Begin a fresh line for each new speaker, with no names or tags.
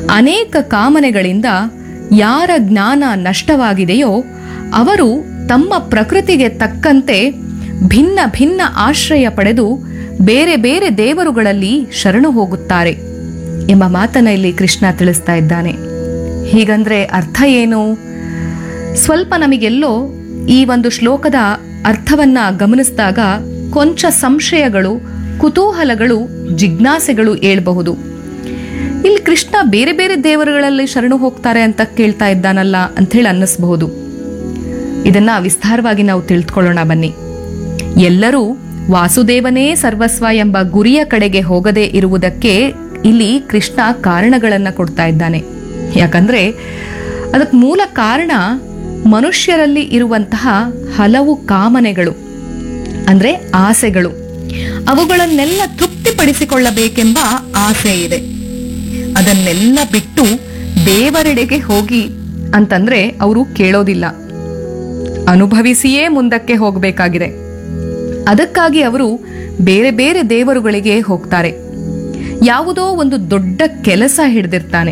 ಅನೇಕ ಕಾಮನೆಗಳಿಂದ ಯಾರ ಜ್ಞಾನ ನಷ್ಟವಾಗಿದೆಯೋ ಅವರು ತಮ್ಮ ಪ್ರಕೃತಿಗೆ ತಕ್ಕಂತೆ ಭಿನ್ನ ಭಿನ್ನ ಆಶ್ರಯ ಪಡೆದು ಬೇರೆ ಬೇರೆ ದೇವರುಗಳಲ್ಲಿ ಶರಣು ಹೋಗುತ್ತಾರೆ ಎಂಬ ಮಾತನ್ನ ಇಲ್ಲಿ ಕೃಷ್ಣ ತಿಳಿಸ್ತಾ ಇದ್ದಾನೆ ಹೀಗಂದ್ರೆ ಅರ್ಥ ಏನು ಸ್ವಲ್ಪ ನಮಗೆಲ್ಲೋ ಈ ಒಂದು ಶ್ಲೋಕದ ಅರ್ಥವನ್ನ ಗಮನಿಸಿದಾಗ ಕೊಂಚ ಸಂಶಯಗಳು ಕುತೂಹಲಗಳು ಜಿಜ್ಞಾಸೆಗಳು ಏಳಬಹುದು ಇಲ್ಲಿ ಕೃಷ್ಣ ಬೇರೆ ಬೇರೆ ದೇವರುಗಳಲ್ಲಿ ಶರಣು ಹೋಗ್ತಾರೆ ಅಂತ ಕೇಳ್ತಾ ಇದ್ದಾನಲ್ಲ ಅಂಥೇಳಿ ಅನ್ನಿಸಬಹುದು ಇದನ್ನ ವಿಸ್ತಾರವಾಗಿ ನಾವು ತಿಳಿದುಕೊಳ್ಳೋಣ ಬನ್ನಿ ಎಲ್ಲರೂ ವಾಸುದೇವನೇ ಸರ್ವಸ್ವ ಎಂಬ ಗುರಿಯ ಕಡೆಗೆ ಹೋಗದೆ ಇರುವುದಕ್ಕೆ ಇಲ್ಲಿ ಕೃಷ್ಣ ಕಾರಣಗಳನ್ನ ಕೊಡ್ತಾ ಇದ್ದಾನೆ ಯಾಕಂದ್ರೆ ಅದಕ್ಕೆ ಮೂಲ ಕಾರಣ ಮನುಷ್ಯರಲ್ಲಿ ಇರುವಂತಹ ಹಲವು ಕಾಮನೆಗಳು ಅಂದ್ರೆ ಆಸೆಗಳು ಅವುಗಳನ್ನೆಲ್ಲ ತೃಪ್ತಿಪಡಿಸಿಕೊಳ್ಳಬೇಕೆಂಬ ಆಸೆ ಇದೆ ಅದನ್ನೆಲ್ಲ ಬಿಟ್ಟು ದೇವರೆಡೆಗೆ ಹೋಗಿ ಅಂತಂದ್ರೆ ಅವರು ಕೇಳೋದಿಲ್ಲ ಅನುಭವಿಸಿಯೇ ಮುಂದಕ್ಕೆ ಹೋಗಬೇಕಾಗಿದೆ ಅದಕ್ಕಾಗಿ ಅವರು ಬೇರೆ ಬೇರೆ ದೇವರುಗಳಿಗೆ ಹೋಗ್ತಾರೆ ಯಾವುದೋ ಒಂದು ದೊಡ್ಡ ಕೆಲಸ ಹಿಡಿದಿರ್ತಾನೆ